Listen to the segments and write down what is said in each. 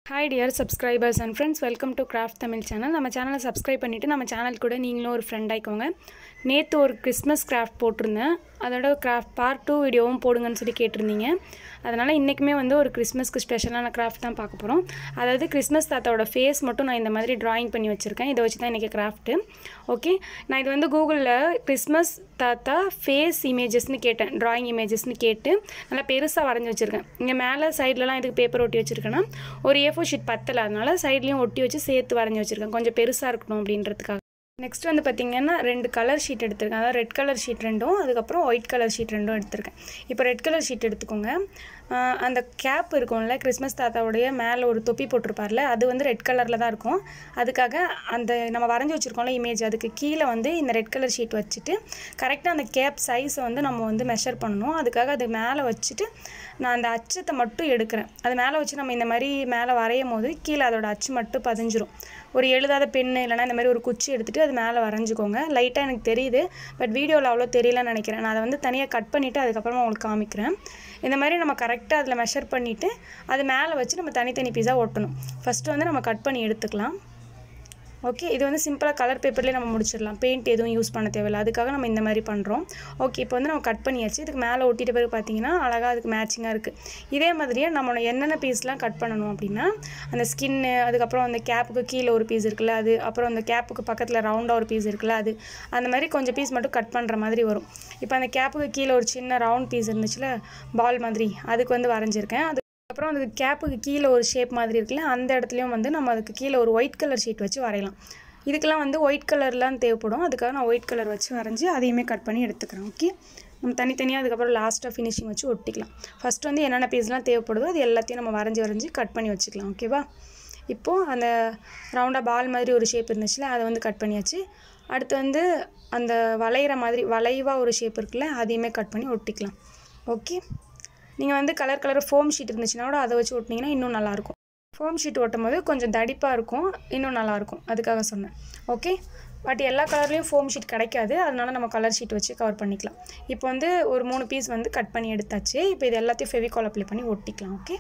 hi dear subscribers and friends welcome to craft Tamil channel நம்ம சேனலை subscribe பண்ணிவிட்டு நம்ம சேனல் கூட நீங்களும் ஒரு ஃப்ரெண்ட் ஆயிக்கோங்க நேற்று ஒரு கிறிஸ்மஸ் கிராஃப்ட் போட்டிருந்தேன் அதோட கிராஃப்ட் பார்ட் டூ வீடியோவும் போடுங்கன்னு சொல்லி கேட்டிருந்தீங்க அதனால் இன்றைக்குமே வந்து ஒரு கிறிஸ்மஸ்க்கு ஸ்பெஷலான கிராஃப்ட் தான் பார்க்க போகிறோம் அதாவது கிறிஸ்மஸ் தாத்தாவோட ஃபேஸ் மட்டும் நான் இந்த மாதிரி ட்ராயிங் பண்ணி வச்சுருக்கேன் இதை வச்சு தான் இன்றைக்கி கிராஃப்ட்டு ஓகே நான் இது வந்து கூகுளில் கிறிஸ்மஸ் தாத்தா ஃபேஸ் இமேஜஸ்னு கேட்டேன் ட்ராயிங் இமேஜஸ்னு கேட்டு நல்லா பெருசாக வரைஞ்சி வச்சுருக்கேன் இங்கே மேலே சைட்லலாம் இதுக்கு பேப்பர் ஒட்டி வச்சுருக்கேன்னா ஒரு ஏ ஃபோர் ஷீட் பத்தலை அதனால சைட்லேயும் ஒட்டி வச்சு சேர்த்து வரைஞ்சி வச்சுருக்கேன் கொஞ்சம் பெருசாக இருக்கணும் அப்படின்றதுக்காக நெக்ஸ்ட் வந்து பார்த்திங்கன்னா ரெண்டு கலர் ஷீட் எடுத்திருக்கேன் அதாவது ரெட் கலர் ஷீட் ரெண்டும் அதுக்கப்புறம் ஒயிட் கலர் ஷீட் ரெண்டும் எடுத்திருக்கேன் இப்போ ரெட் கலர் ஷீட் எடுத்துக்கோங்க ஆஹ் அந்த கேப் இருக்கும்ல கிறிஸ்மஸ் தாத்தாவுடைய மேலே ஒரு தொப்பி போட்டிருப்பார்ல அது வந்து ரெட் கலரில் தான் இருக்கும் அதுக்காக அந்த நம்ம வரைஞ்சி வச்சுருக்கோம்ல இமேஜ் அதுக்கு கீழே வந்து இந்த ரெட் கலர் ஷீட் வச்சுட்டு கரெக்டாக அந்த கேப் சைஸை வந்து நம்ம வந்து மெஷர் பண்ணணும் அதுக்காக அது மேலே வச்சுட்டு நான் அந்த அச்சத்தை மட்டும் எடுக்கிறேன் அது மேலே வச்சு நம்ம இந்த மாதிரி மேலே வரையும் போது கீழே அதோட அச்சு மட்டும் பதிஞ்சிரும் ஒரு எழுதாத பெண்ணு இல்லைனா இந்த மாதிரி ஒரு குச்சி எடுத்துகிட்டு அது மேலே வரைஞ்சிக்கோங்க லைட்டாக எனக்கு தெரியுது பட் வீடியோவில் அவ்வளோ தெரியலன்னு நினைக்கிறேன் நான் அதை வந்து தனியாக கட் பண்ணிவிட்டு அதுக்கப்புறமா உங்களுக்கு காமிக்கிறேன் இந்த மாதிரி நம்ம கரெக்டாக அதில் மெஷர் பண்ணிவிட்டு அது மேலே வச்சு நம்ம தனித்தனி பீஸாக ஒட்டணும் ஃபஸ்ட்டு வந்து நம்ம கட் பண்ணி எடுத்துக்கலாம் ஓகே இது வந்து சிம்பிளாக கலர் பேப்பர்லேயே நம்ம முடிச்சிடலாம் பெயிண்ட் எதுவும் யூஸ் பண்ண தேவையில்லை அதுக்காக நம்ம இந்த மாதிரி பண்ணுறோம் ஓகே இப்போ வந்து நம்ம கட் பண்ணியாச்சு இதுக்கு மேலே ஒட்டிட்ட பிறகு பார்த்தீங்கன்னா அழகாக அதுக்கு மேட்சிங்காக இருக்குது இதே மாதிரியே நம்ம என்னென்ன பீஸ்லாம் கட் பண்ணணும் அப்படின்னா அந்த ஸ்கின்னு அதுக்கப்புறம் அந்த கேப்புக்கு கீழே ஒரு பீஸ் இருக்குல்ல அது அப்புறம் அந்த கேப்புக்கு பக்கத்தில் ரவுண்டாக ஒரு பீஸ் இருக்குல்ல அது அந்த மாதிரி கொஞ்சம் பீஸ் மட்டும் கட் பண்ணுற மாதிரி வரும் இப்போ அந்த கேப்புக்கு கீழே ஒரு சின்ன ரவுண்ட் பீஸ் இருந்துச்சுல பால் மாதிரி அதுக்கு வந்து வரைஞ்சிருக்கேன் அது அப்புறம் அதுக்கு கேப்புக்கு கீழே ஒரு ஷேப் மாதிரி இருக்குல்ல அந்த இடத்துலையும் வந்து நம்ம அதுக்கு கீழே ஒரு ஒயிட் கலர் ஷீட் வச்சு வரையலாம் இதுக்கெல்லாம் வந்து ஒயிட் கலர்லாம் தேவைப்படும் அதுக்காக நான் ஒயிட் கலர் வச்சு வரைஞ்சி அதையுமே கட் பண்ணி எடுத்துக்கிறேன் ஓகே நம்ம தனித்தனியாக அதுக்கப்புறம் லாஸ்ட்டாக ஃபினிஷிங் வச்சு ஒட்டிக்கலாம் ஃபஸ்ட் வந்து என்னென்ன பீஸ்லாம் தேவைப்படுதோ அது எல்லாத்தையும் நம்ம வரைஞ்சி வரைஞ்சி கட் பண்ணி வச்சுக்கலாம் ஓகேவா இப்போது அந்த ரவுண்டாக பால் மாதிரி ஒரு ஷேப் இருந்துச்சுல அதை வந்து கட் பண்ணியாச்சு அடுத்து வந்து அந்த வளையிற மாதிரி வளைவாக ஒரு ஷேப் இருக்குல்ல அதையுமே கட் பண்ணி ஒட்டிக்கலாம் ஓகே நீங்கள் வந்து கலர் கலர் ஃபோம் ஷீட் இருந்துச்சுன்னா கூட அதை வச்சு ஒட்டினீங்கன்னா இன்னும் நல்லாயிருக்கும் ஃபோம் ஷீட் ஒட்டும் போது கொஞ்சம் தடிப்பாக இருக்கும் இன்னும் நல்லாயிருக்கும் அதுக்காக சொன்னேன் ஓகே பட் எல்லா கலர்லேயும் ஃபோம் ஷீட் கிடைக்காது அதனால நம்ம கலர் ஷீட் வச்சு கவர் பண்ணிக்கலாம் இப்போ வந்து ஒரு மூணு பீஸ் வந்து கட் பண்ணி எடுத்தாச்சு இப்போ இது எல்லாத்தையும் ஃபெவிகால் அப்ளை பண்ணி ஒட்டிக்கலாம் ஓகே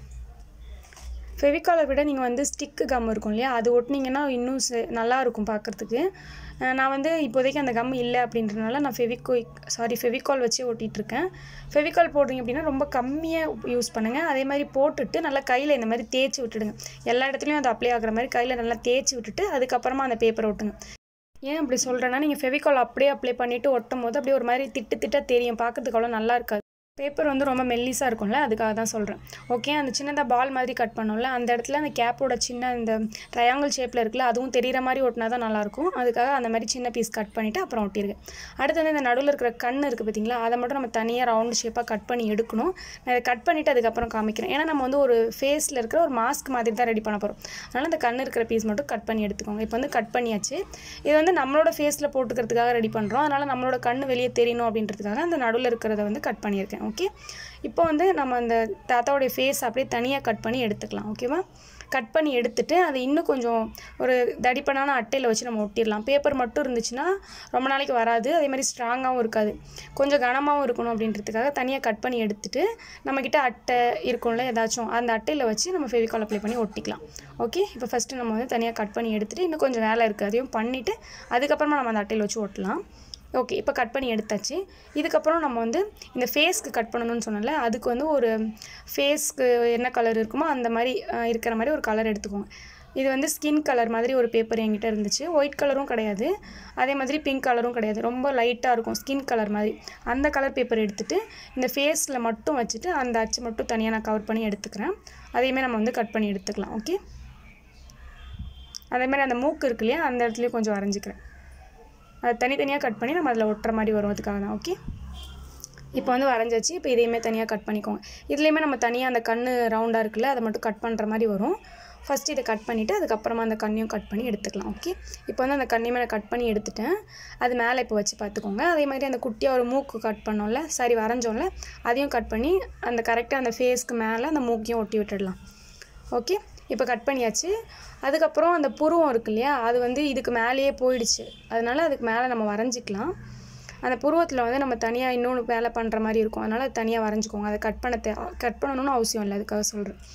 ஃபெவிகாலை விட நீங்கள் வந்து ஸ்டிக்கு கம் இருக்கும் இல்லையா அது ஒட்டினீங்கன்னா இன்னும் ச- நல்லா இருக்கும் பார்க்குறதுக்கு நான் வந்து இப்போதைக்கு அந்த கம் இல்லை அப்படின்றனால நான் ஃபெவிக்விக் சாரி ஃபெவிகால் வச்சே ஒட்டிகிட்டு இருக்கேன் ஃபெவிகால் போடுறீங்க அப்படின்னா ரொம்ப கம்மியாக யூஸ் பண்ணுங்கள் அதே மாதிரி போட்டுட்டு நல்லா கையில் இந்த மாதிரி தேய்ச்சி விட்டுடுங்க எல்லா இடத்துலையும் அது அப்ளை ஆகுற மாதிரி கையில் நல்லா தேய்ச்சி விட்டுட்டு அதுக்கப்புறமா அந்த பேப்பரை ஒட்டுங்க ஏன் அப்படி சொல்கிறேன்னா நீங்கள் ஃபெவிகால் அப்படியே அப்ளை பண்ணிவிட்டு ஒட்டும் போது அப்படியே ஒரு மாதிரி திட்டு திட்டாக தெரியும் பார்க்கறதுக்கு அவ்வளோ நல்லா இருக்காது பேப்பர் வந்து ரொம்ப மெல்லிஸாக இருக்கும்ல அதுக்காக தான் சொல்கிறேன் ஓகே அந்த சின்னதாக பால் மாதிரி கட் பண்ணோம்ல அந்த இடத்துல அந்த கேப்போட சின்ன இந்த ட்ரையாங்கிள் ஷேப்பில் இருக்குல்ல அதுவும் தெரிகிற மாதிரி ஒட்டினா தான் நல்லாயிருக்கும் அதுக்காக அந்த மாதிரி சின்ன பீஸ் கட் பண்ணிவிட்டு அப்புறம் ஒட்டியிருக்கேன் அடுத்து வந்து இந்த நடுவில் இருக்கிற கண் இருக்குது பார்த்தீங்களா அதை மட்டும் நம்ம தனியாக ரவுண்ட் ஷேப்பாக கட் பண்ணி எடுக்கணும் நான் இதை கட் பண்ணிவிட்டு அதுக்கப்புறம் காமிக்கிறேன் ஏன்னா நம்ம வந்து ஒரு ஃபேஸில் இருக்கிற ஒரு மாஸ்க் மாதிரி தான் ரெடி பண்ண போகிறோம் அதனால் அந்த கண் இருக்கிற பீஸ் மட்டும் கட் பண்ணி எடுத்துக்கோங்க இப்போ வந்து கட் பண்ணியாச்சு இது வந்து நம்மளோட ஃபேஸில் போட்டுக்கிறதுக்காக ரெடி பண்ணுறோம் அதனால் நம்மளோட கண் வெளியே தெரியணும் அப்படின்றதுக்காக அந்த நடுவில் இருக்கிறத வந்து கட் பண்ணியிருக்கேன் ஓகே இப்போ வந்து நம்ம அந்த தாத்தாவுடைய ஃபேஸ் அப்படியே தனியாக கட் பண்ணி எடுத்துக்கலாம் ஓகேவா கட் பண்ணி எடுத்துட்டு அதை இன்னும் கொஞ்சம் ஒரு தடிப்பனான அட்டையில் வச்சு நம்ம ஒட்டிடலாம் பேப்பர் மட்டும் இருந்துச்சுன்னா ரொம்ப நாளைக்கு வராது அதே மாதிரி ஸ்ட்ராங்காகவும் இருக்காது கொஞ்சம் கனமாகவும் இருக்கணும் அப்படின்றதுக்காக தனியாக கட் பண்ணி எடுத்துட்டு நம்மக்கிட்ட அட்டை இருக்கும்ல ஏதாச்சும் அந்த அட்டையில் வச்சு நம்ம ஃபெவிகால் அப்ளை பண்ணி ஒட்டிக்கலாம் ஓகே இப்போ ஃபஸ்ட்டு நம்ம வந்து தனியாக கட் பண்ணி எடுத்துட்டு இன்னும் கொஞ்சம் வேலை இருக்குது அதையும் பண்ணிவிட்டு அதுக்கப்புறமா நம்ம அந்த அட்டையில் வச்சு ஒட்டலாம் ஓகே இப்போ கட் பண்ணி எடுத்தாச்சு இதுக்கப்புறம் நம்ம வந்து இந்த ஃபேஸ்க்கு கட் பண்ணணும்னு சொன்னல அதுக்கு வந்து ஒரு ஃபேஸ்க்கு என்ன கலர் இருக்குமோ அந்த மாதிரி அஹ், இருக்கிற மாதிரி ஒரு கலர் எடுத்துக்கோங்க இது வந்து ஸ்கின் கலர் மாதிரி ஒரு பேப்பர் என்கிட்ட இருந்துச்சு ஒயிட் கலரும் கிடையாது அதே மாதிரி பிங்க் கலரும் கிடையாது ரொம்ப லைட்டாக இருக்கும் ஸ்கின் கலர் மாதிரி அந்த கலர் பேப்பர் எடுத்துட்டு இந்த ஃபேஸில் மட்டும் வச்சுட்டு அந்த அச்சு மட்டும் தனியாக நான் கவர் பண்ணி எடுத்துக்கிறேன் அதையுமே நம்ம வந்து கட் பண்ணி எடுத்துக்கலாம் ஓகே அதே மாதிரி அந்த மூக்கு இருக்கு இல்லையா அந்த இடத்துலையும் கொஞ்சம் வரைஞ்சிக்கிறேன் அது தனித்தனியாக கட் பண்ணி நம்ம அதில் ஒட்டுற மாதிரி வரும் அதுக்காக தான் ஓகே இப்போ வந்து வரைஞ்சாச்சு இப்போ இதையுமே தனியாக கட் பண்ணிக்கோங்க இதுலேயுமே நம்ம தனியாக அந்த கண் ரவுண்டாக இருக்குல்ல அதை மட்டும் கட் பண்ணுற மாதிரி வரும் ஃபஸ்ட்டு இதை கட் பண்ணிவிட்டு அதுக்கப்புறமா அந்த கண்ணையும் கட் பண்ணி எடுத்துக்கலாம் ஓகே இப்போ வந்து அந்த கண்ணையுமே நான் கட் பண்ணி எடுத்துட்டேன் அது மேலே இப்போ வச்சு பார்த்துக்கோங்க அதே மாதிரி அந்த குட்டியாக ஒரு மூக்கு கட் பண்ணோம்ல சரி வரைஞ்சோம்ல அதையும் கட் பண்ணி அந்த கரெக்டாக அந்த ஃபேஸ்க்கு மேலே அந்த மூக்கையும் ஒட்டி விட்டுடலாம் ஓகே இப்போ கட் பண்ணியாச்சு அதுக்கப்புறம் அந்த புருவம் இருக்கு இல்லையா அது வந்து இதுக்கு மேலேயே போயிடுச்சு அதனால அதுக்கு மேலே நம்ம வரைஞ்சிக்கலாம் அந்த புருவத்தில் வந்து நம்ம தனியாக இன்னொன்று வேலை பண்ணுற மாதிரி இருக்கும் அதனால் அது தனியாக வரைஞ்சிக்கோங்க அதை கட் பண்ண தே கட் பண்ணணும்னு அவசியம் இல்லை அதுக்காக சொல்கிறேன்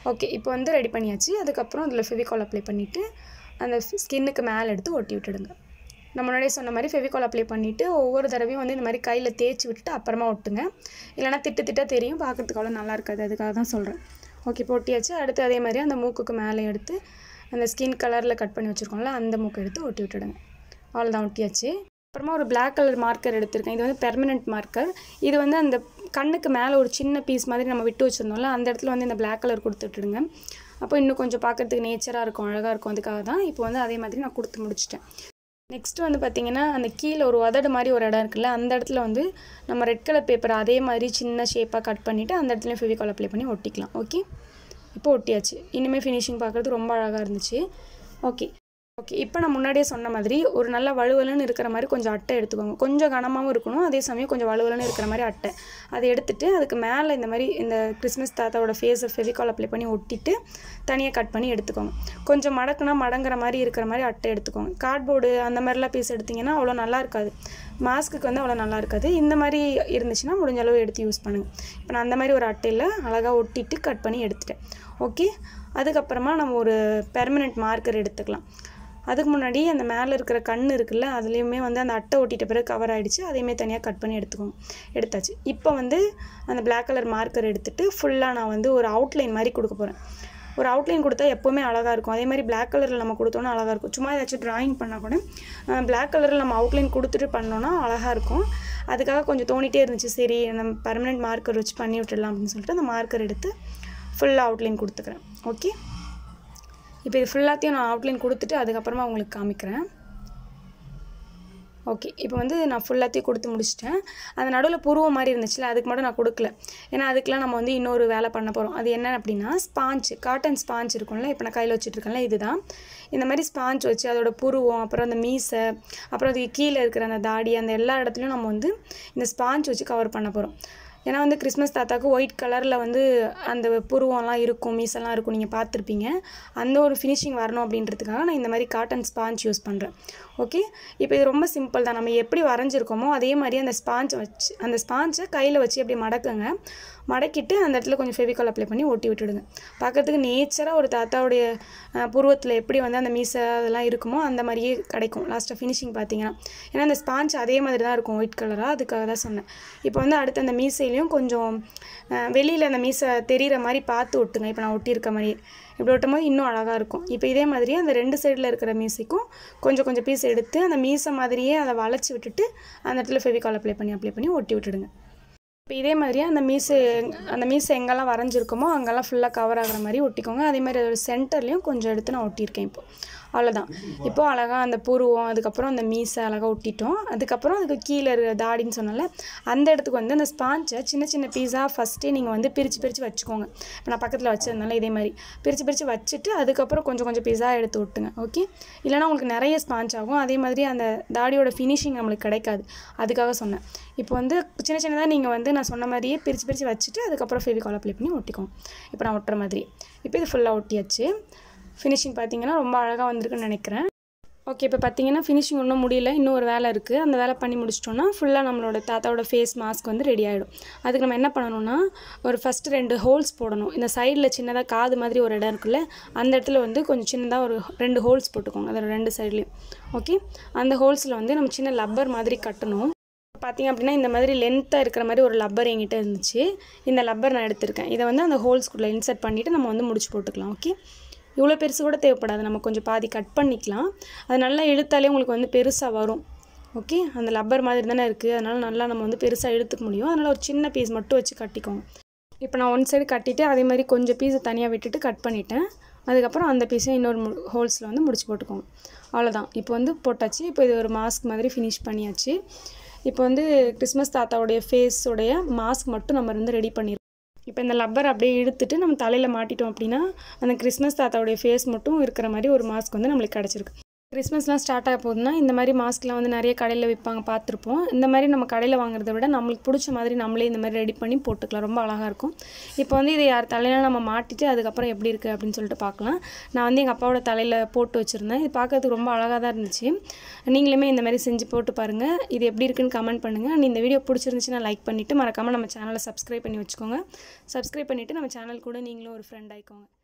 ஓகே இப்போ வந்து ரெடி பண்ணியாச்சு அதுக்கப்புறம் அதில் ஃபெவிகால் அப்ளை பண்ணிவிட்டு அந்த ஸ்கின்னுக்கு மேலே எடுத்து ஒட்டி விட்டுடுங்க நான் முன்னாடியே சொன்ன மாதிரி ஃபெவிகால் அப்ளை பண்ணிவிட்டு ஒவ்வொரு தடவையும் வந்து இந்த மாதிரி கையில் தேய்ச்சி விட்டுட்டு அப்புறமா ஒட்டுங்க இல்லைனா திட்டு திட்டாக தெரியும் பார்க்குறதுக்கு அவ்வளோ நல்லா இருக்காது அதுக்காக தான் சொல்கிறேன் ஓகே இப்போ ஒட்டியாச்சு அடுத்து அதே மாதிரி அந்த மூக்குக்கு மேலே எடுத்து அந்த ஸ்கின் கலரில் கட் பண்ணி வச்சுருக்கோம்ல அந்த மூக்கு எடுத்து ஒட்டி விட்டுடுங்க அவ்வளோதான் ஒட்டியாச்சு அப்புறமா ஒரு பிளாக் கலர் மார்க்கர் எடுத்திருக்கேன் இது வந்து பெர்மனெண்ட் மார்க்கர் இது வந்து அந்த கண்ணுக்கு மேலே ஒரு சின்ன பீஸ் மாதிரி நம்ம விட்டு வச்சுருந்தோம்ல அந்த இடத்துல வந்து இந்த பிளாக் கலர் கொடுத்து விட்டுடுங்க அப்போ இன்னும் கொஞ்சம் பார்க்குறதுக்கு நேச்சராக இருக்கும் அழகாக இருக்கும் அதுக்காக தான் இப்போ வந்து அதே மாதிரி நான் கொடுத்து முடிச்சிட்டேன் நெக்ஸ்ட் வந்து பார்த்திங்கன்னா அந்த கீழே ஒரு உதடு மாதிரி ஒரு இடம் இருக்குல்ல அந்த இடத்துல வந்து நம்ம ரெட் கலர் பேப்பர் அதே மாதிரி சின்ன ஷேப்பாக கட் பண்ணிவிட்டு அந்த இடத்துலையும் ஃபெவிகால் அப்ளை பண்ணி ஒட்டிக்கலாம் ஓகே இப்போ ஒட்டியாச்சு இனிமேல் ஃபினிஷிங் பார்க்குறது ரொம்ப அழகாக இருந்துச்சு ஓகே ஓகே இப்போ நான் முன்னாடியே சொன்ன மாதிரி ஒரு நல்ல வலுவலுன்னு இருக்கிற மாதிரி கொஞ்சம் அட்டை எடுத்துக்கோங்க கொஞ்சம் கனமாகவும் இருக்கணும் அதே சமயம் கொஞ்சம் வலுவலுன்னு இருக்கிற மாதிரி அட்டை அதை எடுத்துட்டு அதுக்கு மேலே இந்த மாதிரி இந்த கிறிஸ்மஸ் தாத்தாவோட ஃபேஸை ஃபெவிகால் அப்ளை பண்ணி ஒட்டிட்டு தனியாக கட் பண்ணி எடுத்துக்கோங்க கொஞ்சம் மடக்குனா மடங்குற மாதிரி இருக்கிற மாதிரி அட்டை எடுத்துக்கோங்க கார்ட்போர்டு அந்த மாதிரிலாம் பீஸ் எடுத்திங்கன்னா அவ்வளோ நல்லா இருக்காது மாஸ்க்குக்கு வந்து அவ்வளோ நல்லா இருக்காது இந்த மாதிரி இருந்துச்சுன்னா முடிஞ்ச அளவு எடுத்து யூஸ் பண்ணுங்கள் இப்போ நான் அந்த மாதிரி ஒரு அட்டையில் அழகாக ஒட்டிட்டு கட் பண்ணி எடுத்துட்டேன் ஓகே அதுக்கப்புறமா நம்ம ஒரு பெர்மனெண்ட் மார்க்கர் எடுத்துக்கலாம் அதுக்கு முன்னாடி அந்த மேலே இருக்கிற கண் இருக்குல்ல அதுலேயுமே வந்து அந்த அட்டை ஒட்டிட்ட பிறகு கவர் ஆகிடுச்சு அதையுமே தனியாக கட் பண்ணி எடுத்துக்கோங்க எடுத்தாச்சு இப்போ வந்து அந்த பிளாக் கலர் மார்க்கர் எடுத்துகிட்டு ஃபுல்லாக நான் வந்து ஒரு அவுட்லைன் மாதிரி கொடுக்க போகிறேன் ஒரு அவுட்லைன் கொடுத்தா எப்போவுமே அழகாக இருக்கும் அதே மாதிரி பிளாக் கலரில் நம்ம கொடுத்தோன்னா அழகாக இருக்கும் சும்மா ஏதாச்சும் ட்ராயிங் பண்ணால் கூட பிளாக் கலரில் நம்ம அவுட்லைன் கொடுத்துட்டு பண்ணோன்னா அழகாக இருக்கும் அதுக்காக கொஞ்சம் தோணிட்டே இருந்துச்சு சரி நம்ம பர்மனெண்ட் மார்க்கர் வச்சு பண்ணி விட்டுடலாம் அப்படின்னு சொல்லிட்டு அந்த மார்க்கர் எடுத்து ஃபுல்லாக அவுட்லைன் கொடுத்துக்கிறேன் ஓகே இப்போ இது ஃபுல்லாத்தையும் நான் அவுட்லைன் கொடுத்துட்டு அதுக்கப்புறமா உங்களுக்கு காமிக்கிறேன் ஓகே இப்போ வந்து நான் ஃபுல்லாத்தையும் கொடுத்து முடிச்சிட்டேன் அந்த நடுவில் புருவம் மாதிரி இருந்துச்சுல அதுக்கு மட்டும் நான் கொடுக்கல ஏன்னா அதுக்கெலாம் நம்ம வந்து இன்னொரு வேலை பண்ண போகிறோம் அது என்ன அப்படின்னா ஸ்பாஞ்ச் காட்டன் ஸ்பாஞ்ச் இருக்கும்ல இப்போ நான் கையில் வச்சுட்ருக்கேன்ல இதுதான் இந்த மாதிரி ஸ்பாஞ்ச் வச்சு அதோட புருவம் அப்புறம் அந்த மீசை அப்புறம் அதுக்கு கீழே இருக்கிற அந்த தாடி அந்த எல்லா இடத்துலையும் நம்ம வந்து இந்த ஸ்பாஞ்ச் வச்சு கவர் பண்ண போகிறோம் ஏன்னா வந்து கிறிஸ்மஸ் தாத்தாவுக்கு ஒயிட் கலரில் வந்து அந்த புருவம்லாம் இருக்கும் மீசெல்லாம் இருக்கும் நீங்கள் பார்த்துருப்பீங்க அந்த ஒரு ஃபினிஷிங் வரணும் அப்படின்றதுக்காக நான் இந்த மாதிரி காட்டன் ஸ்பாஞ்ச் யூஸ் பண்ணுறேன் ஓகே இப்போ இது ரொம்ப சிம்பிள் தான் நம்ம எப்படி வரைஞ்சிருக்கோமோ அதே மாதிரி அந்த ஸ்பாஞ்சை வச்சு அந்த ஸ்பாஞ்சை கையில் வச்சு அப்படி மடக்குங்க மடக்கிட்டு அந்த இடத்துல கொஞ்சம் ஃபெவிகால் அப்ளை பண்ணி ஒட்டி விட்டுடுங்க பார்க்கறதுக்கு நேச்சராக ஒரு தாத்தாவுடைய புருவத்தில் எப்படி வந்து அந்த மீசை அதெல்லாம் இருக்குமோ அந்த மாதிரியே கிடைக்கும் லாஸ்ட்டாக ஃபினிஷிங் பார்த்தீங்கன்னா ஏன்னா அந்த ஸ்பாஞ்ச் அதே மாதிரி தான் இருக்கும் ஒயிட் கலராக அதுக்காக தான் சொன்னேன் இப்போ வந்து அடுத்து அந்த மீசையிலையும் கொஞ்சம் வெளியில் அந்த மீசை தெரிகிற மாதிரி பார்த்து ஒட்டுங்க இப்போ நான் ஒட்டியிருக்க மாதிரி இப்படி ஒட்டும் போது இன்னும் அழகாக இருக்கும் இப்போ இதே மாதிரி அந்த ரெண்டு சைடில் இருக்கிற மீசைக்கும் கொஞ்சம் கொஞ்சம் பீஸ் எடுத்து அந்த மீசை மாதிரியே அதை வளைச்சி விட்டுட்டு அந்த இடத்துல ஃபெவிகால் அப்ளை பண்ணி அப்ளை பண்ணி ஒட்டி விட்டுடுங்க இப்போ இதே மாதிரியே அந்த மீசை அந்த மீசை எங்கெல்லாம் வரைஞ்சிருக்கோமோ அங்கெல்லாம் ஃபுல்லாக கவர் ஆகிற மாதிரி ஒட்டிக்கோங்க அதே மாதிரி அதோட சென்டர்லேயும் கொஞ்சம் எடுத்து நான் ஒட்டியிருக்கேன் இப்போ அவ்வளோதான் இப்போது அழகாக அந்த புருவம் அதுக்கப்புறம் அந்த மீசை அழகாக ஒட்டிட்டோம் அதுக்கப்புறம் அதுக்கு கீழே இருக்கிற தாடின்னு சொன்னால அந்த இடத்துக்கு வந்து அந்த ஸ்பாஞ்சை சின்ன சின்ன பீஸாக ஃபஸ்ட்டே நீங்கள் வந்து பிரித்து பிரித்து வச்சுக்கோங்க இப்போ நான் பக்கத்தில் வச்சதுனால இதே மாதிரி பிரித்து பிரித்து வச்சுட்டு அதுக்கப்புறம் கொஞ்சம் கொஞ்சம் பீஸாக எடுத்து விட்டுங்க ஓகே இல்லைனா உங்களுக்கு நிறைய ஸ்பாஞ்ச் ஆகும் அதே மாதிரி அந்த தாடியோட ஃபினிஷிங் நம்மளுக்கு கிடைக்காது அதுக்காக சொன்னேன் இப்போ வந்து சின்ன சின்னதாக நீங்கள் வந்து நான் சொன்ன மாதிரியே பிரித்து பிரித்து வச்சுட்டு அதுக்கப்புறம் ஃபெவிகால் அப்ளை பண்ணி ஒட்டிக்கோங்க இப்போ நான் ஒட்டுற மாதிரி இப்போ இது ஃபுல்லாக ஒட்டியாச்சு ஃபினிஷிங் பார்த்தீங்கன்னா ரொம்ப அழகாக வந்திருக்குன்னு நினைக்கிறேன் ஓகே இப்போ பார்த்தீங்கன்னா ஃபினிஷிங் ஒன்றும் முடியல இன்னும் ஒரு வேலை இருக்குது அந்த வேலை பண்ணி முடிச்சிட்டோன்னா ஃபுல்லாக நம்மளோட தாத்தாவோட ஃபேஸ் மாஸ்க் வந்து ரெடி ஆகிடும் அதுக்கு நம்ம என்ன பண்ணணும்னா ஒரு ஃபஸ்ட்டு ரெண்டு ஹோல்ஸ் போடணும் இந்த சைடில் சின்னதாக காது மாதிரி ஒரு இடம் இருக்குல்ல அந்த இடத்துல வந்து கொஞ்சம் சின்னதாக ஒரு ரெண்டு ஹோல்ஸ் போட்டுக்கோங்க அதில் ரெண்டு சைட்லேயும் ஓகே அந்த ஹோல்ஸில் வந்து நம்ம சின்ன லப்பர் மாதிரி கட்டணும் பார்த்தீங்க அப்படின்னா இந்த மாதிரி லென்த்தாக இருக்கிற மாதிரி ஒரு லப்பர் என்கிட்ட இருந்துச்சு இந்த லப்பர் நான் எடுத்திருக்கேன் இதை வந்து அந்த ஹோல்ஸ்குள்ளே இன்சர்ட் பண்ணிவிட்டு நம்ம வந்து முடிச்சு போட்டுக்கலாம் ஓகே இவ்வளோ பெருசு கூட தேவைப்படாது நம்ம கொஞ்சம் பாதி கட் பண்ணிக்கலாம் அது நல்லா இழுத்தாலே உங்களுக்கு வந்து பெருசாக வரும் ஓகே அந்த லப்பர் மாதிரி தானே இருக்குது அதனால் நல்லா நம்ம வந்து பெருசாக இழுத்துக்க முடியும் அதனால் ஒரு சின்ன பீஸ் மட்டும் வச்சு கட்டிக்கோங்க இப்போ நான் ஒன் சைடு கட்டிட்டு அதே மாதிரி கொஞ்சம் பீஸை தனியாக விட்டுட்டு கட் பண்ணிட்டேன் அதுக்கப்புறம் அந்த பீஸை இன்னொரு மு ஹோல்ஸில் வந்து முடிச்சு போட்டுக்கோங்க அவ்வளோதான் இப்போ வந்து போட்டாச்சு இப்போ இது ஒரு மாஸ்க் மாதிரி ஃபினிஷ் பண்ணியாச்சு இப்போ வந்து கிறிஸ்மஸ் தாத்தாவுடைய ஃபேஸோடைய மாஸ்க் மட்டும் நம்ம வந்து ரெடி பண்ணிடுவோம் இப்போ இந்த லப்பர் அப்படியே இழுத்துட்டு நம்ம தலையில் மாட்டிட்டோம் அப்படின்னா அந்த கிறிஸ்மஸ் தாத்தாவுடைய ஃபேஸ் மட்டும் இருக்கிற மாதிரி ஒரு மாஸ்க் வந்து நம்மளுக்கு கிடச்சிருக்கு கிறிஸ்மஸ்லாம் ஸ்டார்ட் ஆக போகுதுன்னா இந்த மாதிரி மாஸ்க்லாம் வந்து நிறைய கடையில் விற்பாங்க பார்த்துருப்போம் இந்த மாதிரி நம்ம கடையில் வாங்குறத விட நம்மளுக்கு பிடிச்ச மாதிரி நம்மளே இந்த மாதிரி ரெடி பண்ணி போட்டுக்கலாம் ரொம்ப அழகாக இருக்கும் இப்போ வந்து இதை யார் தலையில நம்ம மாட்டிட்டு அதுக்கப்புறம் எப்படி இருக்குது அப்படின்னு சொல்லிட்டு பார்க்கலாம் நான் வந்து எங்கள் அப்பாவோட தலையில் போட்டு வச்சுருந்தேன் இது பார்க்கறதுக்கு ரொம்ப அழகாக தான் இருந்துச்சு நீங்களுமே இந்த மாதிரி செஞ்சு போட்டு பாருங்கள் இது எப்படி இருக்குன்னு கமெண்ட் பண்ணுங்கள் அண்ட் இந்த வீடியோ பிடிச்சிருந்துச்சுன்னா லைக் பண்ணிவிட்டு மறக்காமல் நம்ம சேனலை சப்ஸ்கிரைப் பண்ணி வச்சுக்கோங்க சப்ஸ்கிரைப் பண்ணிவிட்டு நம்ம சேனல் கூட நீங்களும் ஒரு ஃப்ரெண்ட் ஆயிக்கோங்க